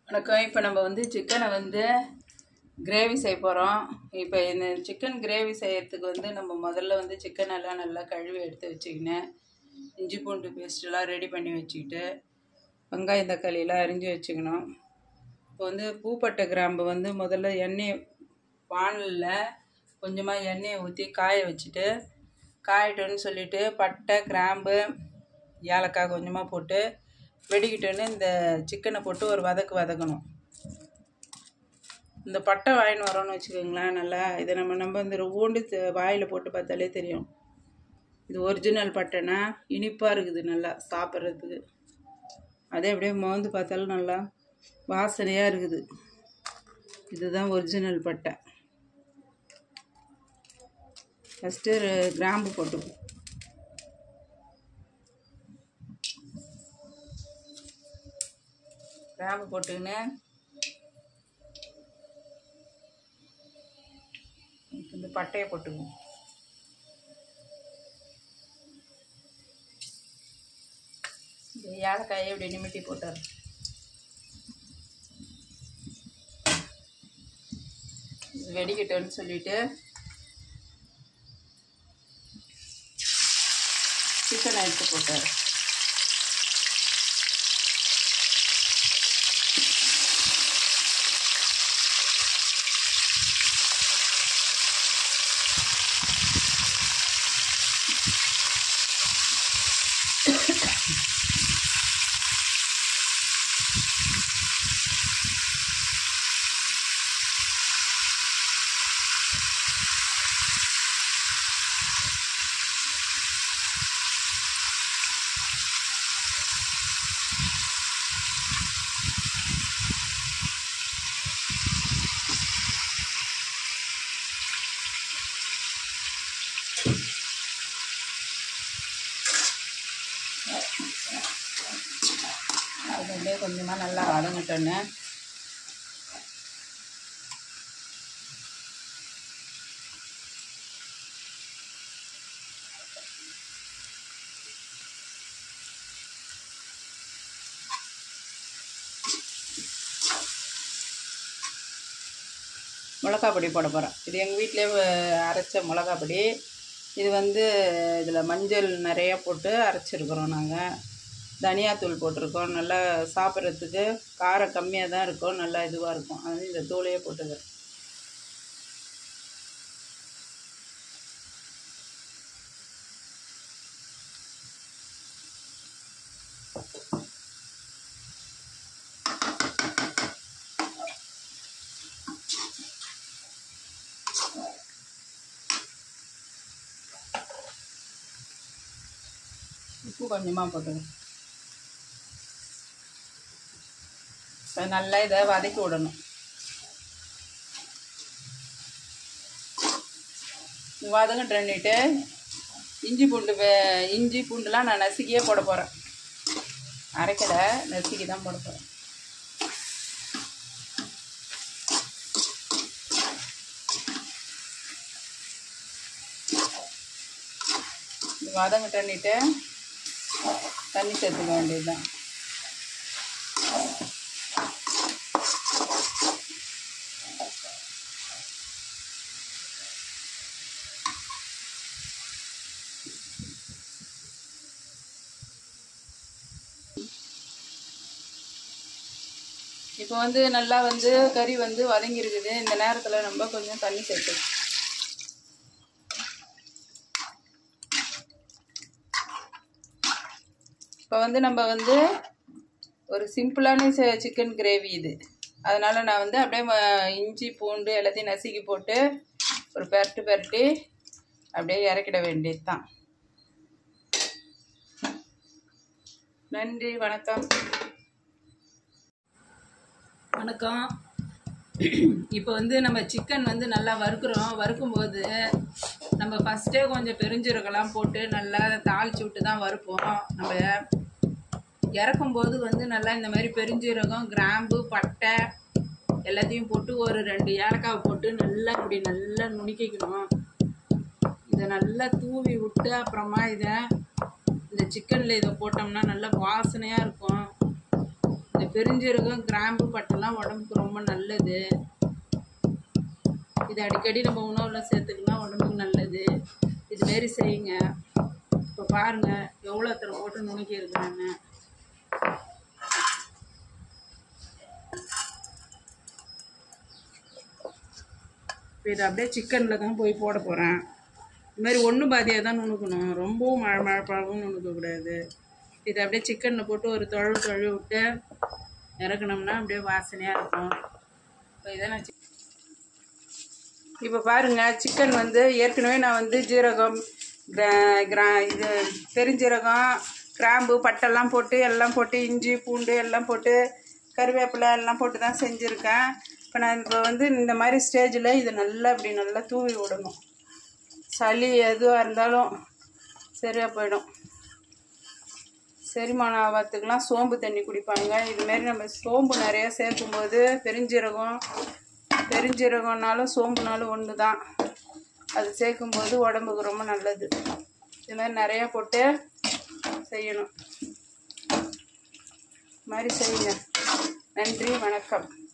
வணக்கம் இப்போ நம்ம வந்து சிக்கனை வந்து கிரேவி செய்ய போகிறோம் இப்போ இந்த சிக்கன் கிரேவி செய்யறதுக்கு வந்து நம்ம முதல்ல வந்து சிக்கன் எல்லாம் நல்லா கழுவி எடுத்து வச்சுக்கினேன் இஞ்சி பூண்டு பேஸ்ட்டெல்லாம் ரெடி பண்ணி வச்சுக்கிட்டு வெங்காயம் தக்காளியெல்லாம் அரிஞ்சு வச்சுக்கணும் இப்போ வந்து பூப்பட்டை கிராம்பு வந்து முதல்ல எண்ணெய் வானலில் கொஞ்சமாக எண்ணெயை ஊற்றி காய வச்சுட்டு காயட்டுன்னு சொல்லிட்டு பட்டை கிராம்பு ஏலக்காய் கொஞ்சமாக போட்டு வெடிக்கிட்டோன்னு இந்த சிக்கனை போட்டு ஒரு வதக்கு வதக்கணும் இந்த பட்டை வாங்கின்னு வரோன்னு வச்சுக்கோங்களேன் நல்லா இதை நம்ம நம்ம இந்த ஊண்டு வாயில் போட்டு பார்த்தாலே தெரியும் இது ஒரிஜினல் பட்டைனா இனிப்பாக இருக்குது நல்லா சாப்பிட்றதுக்கு அதே அப்படியே மோந்து பார்த்தாலும் நல்லா வாசனையாக இருக்குது இதுதான் ஒரிஜினல் பட்டை ஃபஸ்ட்டு கிராம்பு போட்டுப்போம் கிராம்பு போட்டுக்கின்னு இந்த பட்டையை போட்டுக்கணும் இந்த ஏலக்காயை இப்படி நிமிட்டி போட்டார் இது வெடிக்கட்டும்னு சொல்லிட்டு சிக்கனை எடுத்து போட்டார் அது அப்படியே கொஞ்சமாக நல்லா வதங்கட்டோன்னு மிளகா பொடி போட போகிறேன் இது எங்கள் வீட்டிலே அரைச்ச மிளகா பொடி இது வந்து இதில் மஞ்சள் நிறைய போட்டு அரைச்சிருக்கிறோம் நாங்கள் தனியாத்தூள் போட்டிருக்கோம் நல்லா சாப்பிட்றதுக்கு காரம் கம்மியாக தான் இருக்கும் நல்லா இதுவாக இருக்கும் அது இந்த தூளையே போட்டுக்கிறேன் உப்பு கொஞ்சமாக போட்டுக்கணும் இப்போ நல்லா இதை வதக்கி விடணும் வதங்கிட்டு இஞ்சி பூண்டு வே- இஞ்சி பூண்டுலாம் நான் நசுக்கியே போட போகிறேன் அரைக்கலை நசுக்கி தான் போட போகிறேன் இது வதங்கிட்டன்னிட்டு தண்ணி சேர்த்துக்க வேண்டியதுதான் இப்போ வந்து நல்லா வந்து கறி வந்து வதங்கியிருக்குது இந்த நேரத்தில் நம்ம கொஞ்சம் தண்ணி சேர்த்துக்கலாம் இப்போ வந்து நம்ம வந்து ஒரு சிம்பிளான சிக்கன் கிரேவி இது அதனால் நான் வந்து அப்படியே ம- இஞ்சி பூண்டு எல்லாத்தையும் நசுக்கி போட்டு ஒரு பெரட்டு பெரட்டி அப்படியே இறக்கிட வேண்டியது தான் நன்றி வணக்கம் வணக்கம் இப்போ வந்து நம்ம சிக்கன் வந்து நல்லா வறுக்கிறோம் வறுக்கும்போது நம்ம ஃபஸ்ட்டே கொஞ்சம் பெருஞ்சீரகம்லாம் போட்டு நல்லா தாளிச்சு விட்டு தான் வறுப்போம் நம்ம இறக்கும்போது வந்து நல்லா இந்த மாதிரி பெருஞ்சீரகம் கிராம்பு பட்டை எல்லாத்தையும் போட்டு ஒரு ரெண்டு ஏலக்காவை போட்டு நல்லா இப்படி நல்லா நுணுக்கிக்கணும் இதை நல்லா தூவி விட்டு அப்புறமா இதை இந்த சிக்கனில் இதை போட்டோம்னா நல்லா வாசனையாக இருக்கும் இந்த பெருஞ்சீரகம் கிராம்பு பட்டெல்லாம் உடம்புக்கு ரொம்ப நல்லது இது அடிக்கடி நம்ம உணவில் சேர்த்துக்கலாம் உடம்புக்கு நல்லது இதுமாரி செய்யுங்க இப்போ பாருங்கள் எவ்வளோ எத்தனை போட்டு நுணுக்கி இருக்கிறாங்க இப்போ இதை அப்படியே சிக்கனில் தான் போய் போட போகிறேன் இது மாதிரி ஒன்று பாதியாக தான் நுணுக்கணும் ரொம்பவும் மழை மழை பழகவும் நுணுக்கக்கூடாது இதை அப்படியே சிக்கனில் போட்டு ஒரு தொழு தொழு விட்டு இறக்குனோம்னா அப்படியே வாசனையாக இருக்கும் இப்போ இதை நான் சிக்- இப்போ பாருங்க சிக்கன் வந்து ஏற்கனவே நான் வந்து ஜீரகம் கிரா- கிரா இது பெருஞ்சீரகம் கிராம்பு பட்டெல்லாம் போட்டு எல்லாம் போட்டு இஞ்சி பூண்டு எல்லாம் போட்டு கருவேப்பிலை எல்லாம் போட்டு தான் செஞ்சுருக்கேன் இப்போ நான் இப்போ வந்து இந்த மாதிரி ஸ்டேஜில் இது நல்லா இப்படி நல்லா தூவி விடணும் சளி எதுவாக இருந்தாலும் சரியாக போயிடும் செரிமானம் ஆகிறதுக்கெலாம் சோம்பு தண்ணி குடிப்பாங்க இதுமாரி நம்ம சோம்பு நிறையா சேர்க்கும்போது பெருஞ்சீரகம் பெருஞ்சீரகம்னாலும் சோம்புனாலும் ஒன்று தான் அது சேர்க்கும்போது உடம்புக்கு ரொம்ப நல்லது இது மாதிரி நிறையா போட்டு செய்யணும் இது மாதிரி செய்யுங்க நன்றி வணக்கம்